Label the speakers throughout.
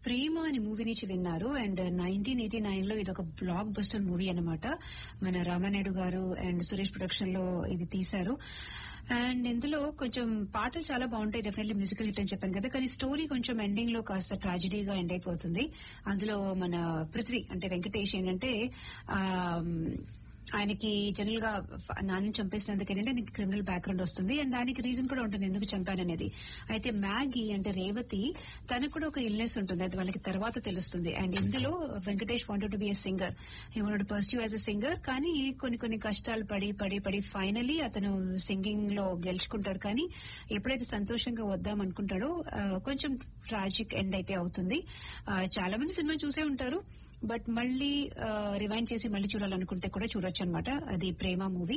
Speaker 1: ప్రేమ అనే మూవీ నుంచి విన్నారు అండ్ నైన్టీన్ ఎయిటీ నైన్ లో ఇది ఒక బ్లాక్ బస్టర్ మూవీ అన్నమాట మన రామానాయుడు గారు అండ్ సురేష్ ప్రొడక్షన్ లో ఇది తీశారు అండ్ ఇందులో కొంచెం పాటలు చాలా బాగుంటాయి డెఫినెట్లీ మ్యూజికల్ హిట్ అని చెప్పాను కదా కానీ స్టోరీ కొంచెం ఎండింగ్ లో కాస్త ట్రాజడీగా ఎండ్ అయిపోతుంది అందులో మన పృథ్వీ అంటే వెంకటేష్ ఏంటంటే ఆ ఆయనకి జనరల్ గా నాన్నని చంపేసినందుకు ఏంటంటే నీకు క్రిమినల్ బ్యాక్గ్రౌండ్ వస్తుంది అండ్ దానికి రీజన్ కూడా ఉంటుంది ఎందుకు చంపాననేది అయితే మ్యాగీ అంటే రేవతి తనకు కూడా ఒక ఇల్నెస్ ఉంటుంది అది వాళ్ళకి తర్వాత తెలుస్తుంది అండ్ ఇందులో Venkatesh wanted to be a singer he wanted pursue as a singer కానీ కొన్ని కొన్ని కష్టాలు పడి పడి పడి ఫైనలీ అతను సింగింగ్ లో గెలుచుకుంటాడు కానీ ఎప్పుడైతే సంతోషంగా వద్దాం అనుకుంటాడో ఆ, కొంచెం ట్రాజిక్ ఎండ్ అయితే అవుతుంది ఆ, చాలా మంది సినిమా చూసే ఉంటారు బట్ మళ్ళీ రివైండ్ చేసి మళ్ళీ చూడాలనుకుంటే కూడా చూడొచ్చు అనమాట అది Prema movie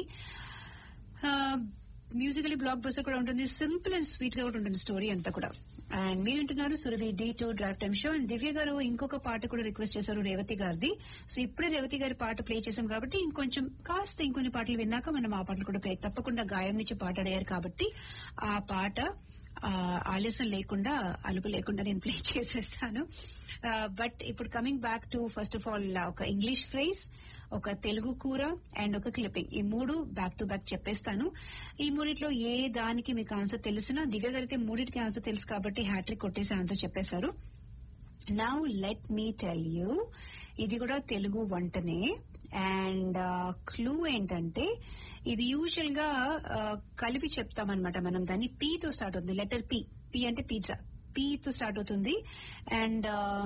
Speaker 1: musically blockbuster కూడా ఉంటుంది సింపుల్ అండ్ స్వీట్ గా కూడా ఉంటుంది స్టోరీ అంతా కూడా అండ్ మీరు వింటున్నారు సురభి డి టూ drive time show and Divya గారు ఇంకొక పాట కూడా రిక్వెస్ట్ చేశారు రేవతి గారిది సో ఇప్పుడే రేవతి గారి పాట ప్లే చేశాం కాబట్టి ఇంకొంచెం కాస్త ఇంకొన్ని పాటలు విన్నాక మనం ఆ పాటలు కూడా ప్లే తప్పకుండా గాయం నుంచి పాట అడిగారు కాబట్టి ఆ పాట ఆ, ఆలస్యం లేకుండా అలుపు లేకుండా నేను ప్లే చేసేస్తాను బట్ ఇప్పుడు coming back to first of all ఒక ఇంగ్లీష్ ఫ్రేజ్ ఒక తెలుగు కూర అండ్ ఒక క్లిప్పింగ్ ఈ మూడు బ్యాక్ టు బ్యాక్ చెప్పేస్తాను ఈ మూడిట్లో ఏ దానికి మీకు ఆన్సర్ తెలిసినా దివ్య గారికి మూడింటికి ఆన్సర్ తెలుసు కాబట్టి హ్యాట్రిక్ కొట్టేసి ఆన్సర్ చెప్పేశారు now let me tell you ఇది కూడా తెలుగు వంటనే అండ్ క్లూ ఏంటంటే ఇది యూజువల్ గా ఆ, కలిపి చెప్తామన్నమాట మనం దాన్ని పీ తో స్టార్ట్ అవుతుంది లెటర్ పి పి అంటే పిజ్జా పీ తో స్టార్ట్ అవుతుంది అండ్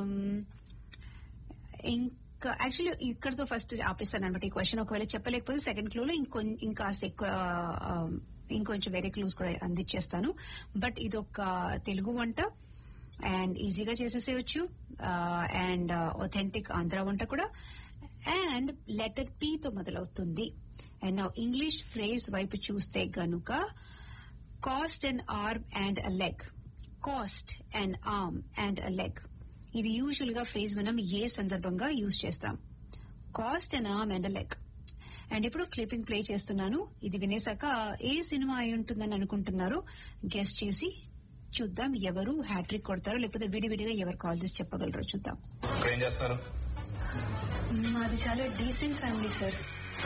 Speaker 1: ఇంకా యాక్చువల్లీ ఇక్కడతో ఫస్ట్ ఆపిస్తాను అనమాట ఈ క్వశ్చన్ ఒకవేళ చెప్పలేకపోతే సెకండ్ క్లూ లో ఇంకొ ఇంకాస్త ఎక్కువ ఆ, ఇంకొంచెం వేరే క్లూస్ కూడా అందించేస్తాను బట్ ఇది ఒక తెలుగు వంట అండ్ ఈజీగా చేసేసేయచ్చు అండ్ ఒథెంటిక్ ఆంధ్ర వంట కూడా అండ్ లెటర్ పి తో మొదలవుతుంది అండ్ నా ఇంగ్లీష్ ఫ్రేజ్ వైపు చూస్తే గనుక cost and arm and a leg cost and arm and a leg ఇది యూజువల్ గా ఫ్రేజ్ మనం ఏ సందర్భంగా యూజ్ చేస్తాం cost and arm and a leg and ఇప్పుడు క్లిప్పింగ్ ప్లే చేస్తున్నాను ఇది వినేసాక ఏ సినిమా అయి ఉంటుందని అనుకుంటున్నారో గెస్ట్ చేసి చూద్దాం ఎవరు హ్యాట్రిక్ కొడతారో లేకపోతే విడివిడిగా ఎవరు కాల్ చేసి చెప్పగలరో చూద్దాం
Speaker 2: ఇప్పుడు ఏం చేస్తున్నారు
Speaker 1: మాది చాలా డీసెంట్ ఫ్యామిలీ సార్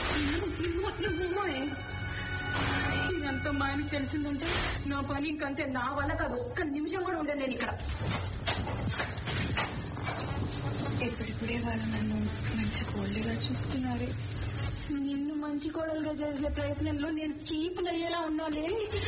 Speaker 3: ఇదంతా మా ఆయనకి తెలిసిందంటే నా పని ఇంకంతే నా వల్ల కాదు ఒక్క నిమిషం కూడా ఉండను నేను ఇక్కడ
Speaker 4: ఇప్పుడిప్పుడే వాళ్ళు నన్ను మంచి కోళ్ళుగా చూస్తున్నారు
Speaker 3: నిన్ను మంచి కోడలుగా చేసే ప్రయత్నంలో నేను కీప్ అయ్యేలా ఉన్నానే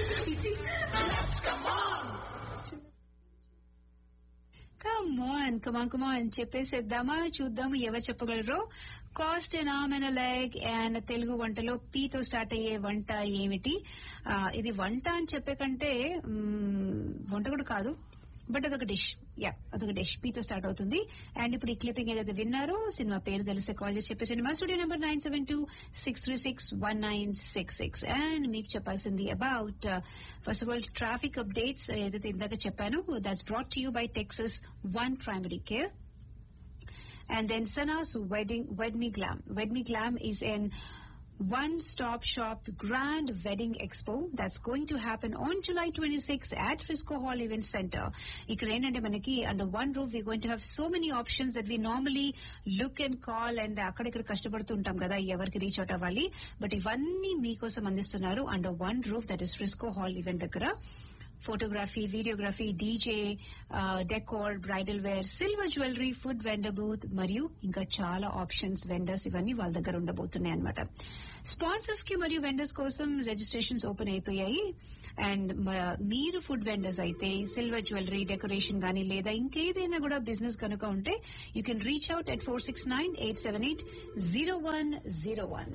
Speaker 1: కమాన్ కమాన్ కమాన్ చెప్పేసేద్దామా చూద్దాము ఎవరు చెప్పగలరో cost and arm and like and Telugu వంటలో పీతో స్టార్ట్ అయ్యే వంట ఏమిటి ఆ, ఇది వంట అని చెప్పే కంటే మ్మ్, వంట కూడా కాదు బట్ అదొక డిష్ యా అదొక డిష్ పీతో స్టార్ట్ అవుతుంది అండ్ ఇప్పుడు ఈ క్లిప్పింగ్ ఏదైతే విన్నారో సినిమా పేరు తెలిస్తే కాల్ చేసి చెప్పేసి మా studio number nine seven two six three six one nine six six and మీకు చెప్పాల్సింది about first of all traffic updates ఏదైతే ఇందాక చెప్పాను that's brought to you by Texas one primary care and then Sana's wedding Wed Me Glam. Wed Me Glam is an one-stop shop grand wedding expo that's going to happen on July 26th at Frisco Hall Event Center. ఇక్కడ ఏంటంటే మనకి under one roof we're going to have so many options that we normally look and call and అక్కడిక్కడ కష్టపడుతూ ఉంటాం కదా ఎవరికి reach out అవ్వాలి but ఇవన్నీ మీకోసం అందిస్తున్నారు under one roof that is Frisco hall event దగ్గర photography videography DJ decor bridal wear silver jewellery food vendor booth మరియు ఇంకా చాలా ఆప్షన్స్ వెండర్స్ ఇవన్నీ వాళ్ళ దగ్గర ఉండబోతున్నాయి అనమాట స్పాన్సర్స్ కి మరియు వెండర్స్ కోసం రిజిస్ట్రేషన్స్ ఓపెన్ అయిపోయాయి అండ్ మీరు ఫుడ్ వెండర్స్ అయితే సిల్వర్ జ్యువెలరీ డెకరేషన్ గానీ లేదా ఇంకేదైనా కూడా బిజినెస్ కనుక ఉంటే you can reach out at four six nine eight seven eight zero one zero one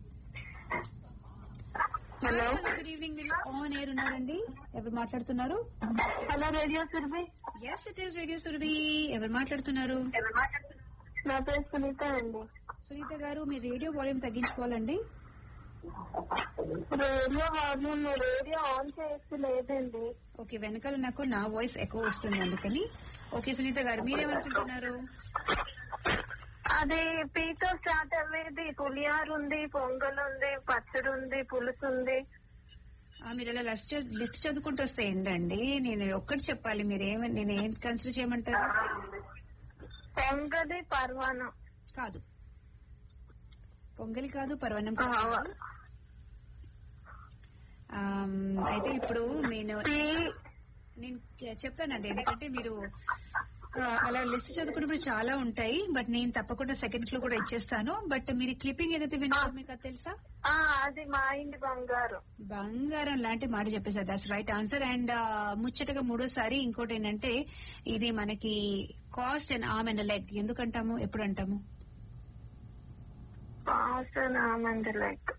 Speaker 4: hello
Speaker 1: good evening మీరు ఆన్ ఎయిర్ ఉన్నారండి ఎవరు మాట్లాడుతున్నారు
Speaker 4: hello radio Surabhi
Speaker 1: yes it is radio Surabhi ఎవరు మాట్లాడుతున్నారు
Speaker 4: నా పేరు సునీత అండి
Speaker 1: సునీత గారు మీ రేడియో వాల్యూమ్ తగ్గించుకోవాలండి
Speaker 4: రేడియో వాల్యూమ్ రేడియో ఆన్ చేసి లేదండి
Speaker 1: ఓకే వెనకాల నాకు నా వాయిస్ ఎక్కువ వస్తుంది అందుకని ఓకే సునీత గారు మీరేమనుకుంటున్నారు
Speaker 4: అది పీతో స్టార్ట్ అయ్యేది పులిహార ఉంది పొంగల్ ఉంది పచ్చడి ఉంది పులుసు ఉంది
Speaker 1: ఆ, మీరు ఇలా లిస్ట్ లిస్ట్ చదువుకుంటూ వస్తే ఏంటండి నేను ఒక్కటి చెప్పాలి మీరు ఏమ నేను ఏం కన్సిడర్ చేయమంటారు
Speaker 4: పొంగలి పర్వాణం
Speaker 1: కాదు పొంగలి కాదు పర్వణం
Speaker 4: ఆ,
Speaker 1: కాదు ఆమ్, అయితే ఇప్పుడు నేను
Speaker 4: పీ-
Speaker 1: నేను చెప్తానండి ఎందుకంటే మీరు ఆ, అలా లిస్ట్ చదువుకున్నప్పుడు చాలా ఉంటాయి బట్ నేను తప్పకుండా సెకండ్ క్లో కూడా ఇచ్చేస్తాను బట్ మీరు క్లిప్పింగ్ ఏదైతే విన్నారో మీకు అది తెలుసా
Speaker 4: ఆ, అది మా ఇంటి బంగారం
Speaker 1: బంగారం లాంటి మాట చెప్పేశారు దట్స్ రైట్ ఆన్సర్ అండ్ ముచ్చటగా మూడోసారి ఇంకోటి ఏంటంటే ఇది మనకి cost and arm and leg ఎందుకంటాము ఎప్పుడు అంటాము
Speaker 4: పాస్ నామంది లైక్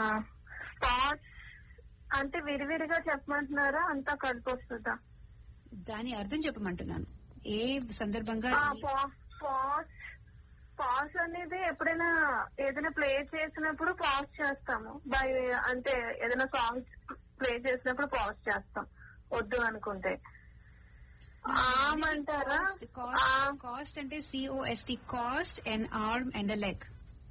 Speaker 4: పాస్ అంటే విడివిడిగా చెప్పమంటున్నారా అంతా కలిపి వస్తుందా
Speaker 1: దాని అర్థం చెప్పమంటున్నాను ఏ సందర్భంగా
Speaker 4: ఆ,
Speaker 1: ఈ-
Speaker 4: పా- పాస్ పాస్ అనేది ఎప్పుడైనా ఏదైనా ప్లే చేసినప్పుడు పాస్ చేస్తాము బై అంటే ఏదైనా సాంగ్ ప్లే చేసినప్పుడు పాస్ చేస్తాం వద్దు అనుకుంటే ఆమ్ అంటారా
Speaker 1: కాస్ట్ కాస్ట్
Speaker 4: ఆమ్.
Speaker 1: కాస్ట్ అంటే C O S T cost and arm and leg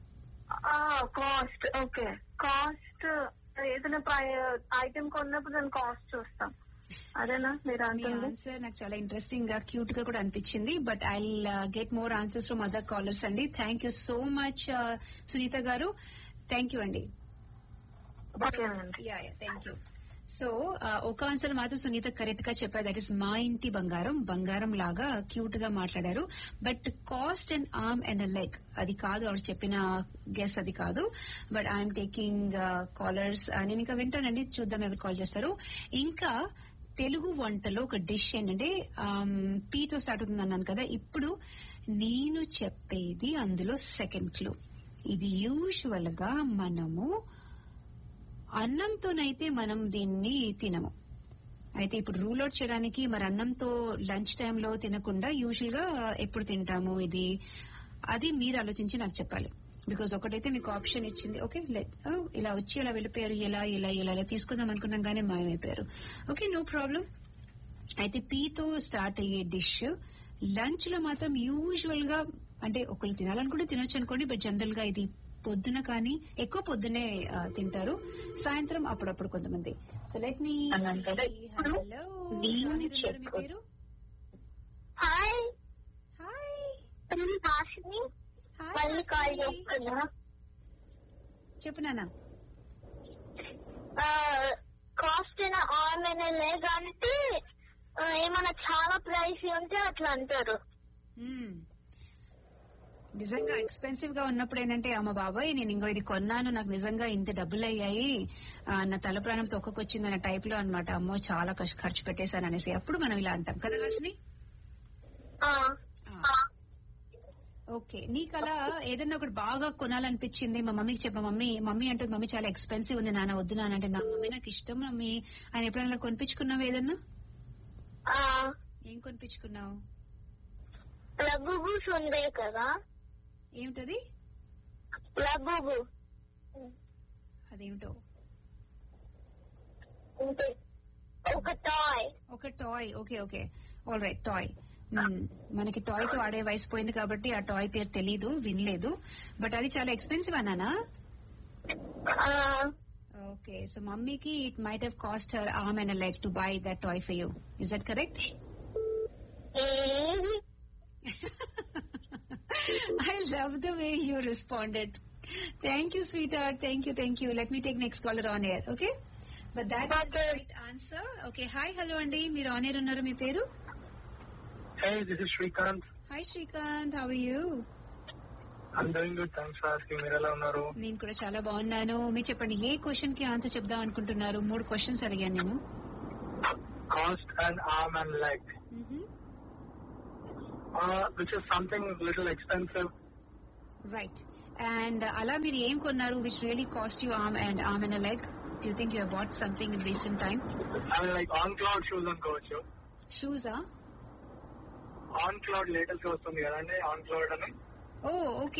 Speaker 4: cost okay cost ఏదైనా ఐటమ్ కొన్నప్పుడు దాని కాస్ట్ చూస్తాం అదేనా మీరు
Speaker 1: మీ
Speaker 4: అంటుంది
Speaker 1: ఆన్సర్ నాకు చాలా ఇంట్రెస్టింగ్ గా క్యూట్ గా కూడా అనిపించింది but I get more answers from other callers అండి thank you so much Sunitha గారు థ్యాంక్ యూ అండి
Speaker 4: ఓకేనండి
Speaker 1: yeah yeah thank you so ఒక ఆన్సర్ మాత్రం సునీత కరెక్ట్ గా చెప్పారు దట్ ఇస్ మా ఇంటి బంగారం బంగారం లాగా క్యూట్ గా మాట్లాడారు but cost and arm and leg అది కాదు ఆవిడ చెప్పిన గెస్ అది కాదు బట్ ఐఎమ్ టేకింగ్ కాలర్స్ నేను ఇంకా వింటానండి చూద్దాం ఎవరు కాల్ చేస్తారు ఇంకా తెలుగు వంటలో ఒక డిష్ ఏంటంటే పీతో స్టార్ట్ అవుతుంది అన్నాను కదా ఇప్పుడు నేను చెప్పేది అందులో సెకండ్ క్లూ ఇది యూజువల్ గా మనము అన్నంతోనైతే మనం దీన్ని తినము అయితే ఇప్పుడు రూల్ అవుట్ చేయడానికి మరి అన్నంతో లంచ్ టైంలో తినకుండా యూజువల్ గా ఎప్పుడు తింటాము ఇది అది మీరు ఆలోచించి నాకు చెప్పాలి బికాజ్ ఒకటైతే మీకు ఆప్షన్ ఇచ్చింది ఓకే ఇలా వచ్చి ఇలా వెళ్ళిపోయారు ఎలా ఇలా ఇలా ఇలా తీసుకుందాం అనుకున్నాం కానీ మాయమైపోయారు ఓకే నో ప్రాబ్లం అయితే పీతో స్టార్ట్ అయ్యే డిష్ లంచ్ లో మాత్రం యూజువల్ గా అంటే ఒకళ్ళు తినాలనుకుంటే తినొచ్చు అనుకోండి బట్ జనరల్ గా ఇది పొద్దున కానీ ఎక్కువ పొద్దునే ఆ, తింటారు సాయంత్రం అప్పుడప్పుడు కొంతమంది సో లెట్ మీ
Speaker 4: అనంతరం
Speaker 1: హలో
Speaker 4: నేను
Speaker 1: మీ
Speaker 4: చెప్పు.
Speaker 1: పేరు
Speaker 4: హాయ్
Speaker 1: హాయ్
Speaker 4: హాషిని
Speaker 1: హాయ్
Speaker 4: మళ్ళీ కాల్
Speaker 1: హాసిని.
Speaker 4: చేస్తున్నా
Speaker 1: చెప్పు నాన్న
Speaker 4: కాస్ట్ ఆన్లైన్ లేదంటే ఏమైనా చాలా ప్రైస్ ఉంటే అట్లా అంటారు
Speaker 1: మ్మ్. నిజంగా ఎక్స్పెన్సివ్ గా ఉన్నప్పుడు ఏంటంటే అమ్మ బాబాయ్ నేను ఇంకో ఇది కొన్నాను నాకు నిజంగా ఇంత డబ్బులు అయ్యాయి ఆ, నా తల ప్రాణం తొక్కకొచ్చింది అన్న టైప్ లో అనమాట అమ్మో చాలా కష్ట- ఖర్చు పెట్టేశాను అనేసి అప్పుడు మనం ఇలా అంటాం కదా హాసిని
Speaker 4: ఆ,
Speaker 1: ఓకే నీకు అలా ఏదైనా ఒకటి బాగా కొనాలనిపించింది మా మమ్మీకి చెప్ప మమ్మీ మమ్మీ అంటే మమ్మీ చాలా ఎక్స్పెన్సివ్ ఉంది నాన్న వద్దు నాన్న అంటే నా మమ్మీ నాకు ఇష్టం మమ్మీ అని ఎప్పుడైనా కొనిపించుకున్నావు ఏదన్నా
Speaker 4: ఆ,
Speaker 1: ఏం కొనిపించుకున్నావు
Speaker 4: లబ్బుబూస్ ఉండే కదా
Speaker 1: ఏమిటది
Speaker 4: లబ్బుబు
Speaker 1: అదేమిటో
Speaker 4: ఉంటే ఒక టాయ్
Speaker 1: ఒక toy okay okay all right toy మనకి టాయ్ తో ఆడే వయసు పోయింది కాబట్టి ఆ టాయ్ పేరు తెలీదు వినలేదు బట్ అది చాలా ఎక్స్పెన్సివ్ అన్నానా ఓకే సో మమ్మీకి it might have cost her arm and like to buy that toy for you is that correct I love the way you responded. Thank you, sweetheart. Thank you, thank you. Let me take next caller on air, okay? But that is the
Speaker 4: Okay.
Speaker 1: right answer. Okay, hi, hello అండి మీరు on air ఉన్నారు మీ పేరు
Speaker 2: Hey, this is Srikanth.
Speaker 1: Hi Srikanth how you
Speaker 2: I'm doing good. Thanks for asking. మీరు ఎలా ఉన్నారు
Speaker 1: నేను కూడా చాలా బాగున్నాను మీరు చెప్పండి ఏ క్వశ్చన్ కి ఆన్సర్ చెప్దాం అనుకుంటున్నారు మూడు క్వశ్చన్స్ అడిగాను నేను
Speaker 2: cost and arm and leg which is something little expensive
Speaker 1: right and అలా మీరు ఏం కొన్నారు which really cost you arm and arm and leg you think you bought something in recent time
Speaker 2: అవి లైక్ ఆన్ క్లౌడ్ షూస్ అనుకోవచ్చు
Speaker 1: షూజా
Speaker 2: on cloud latest వస్తుంది కదండి on cloud అని
Speaker 1: ఓ ఓకే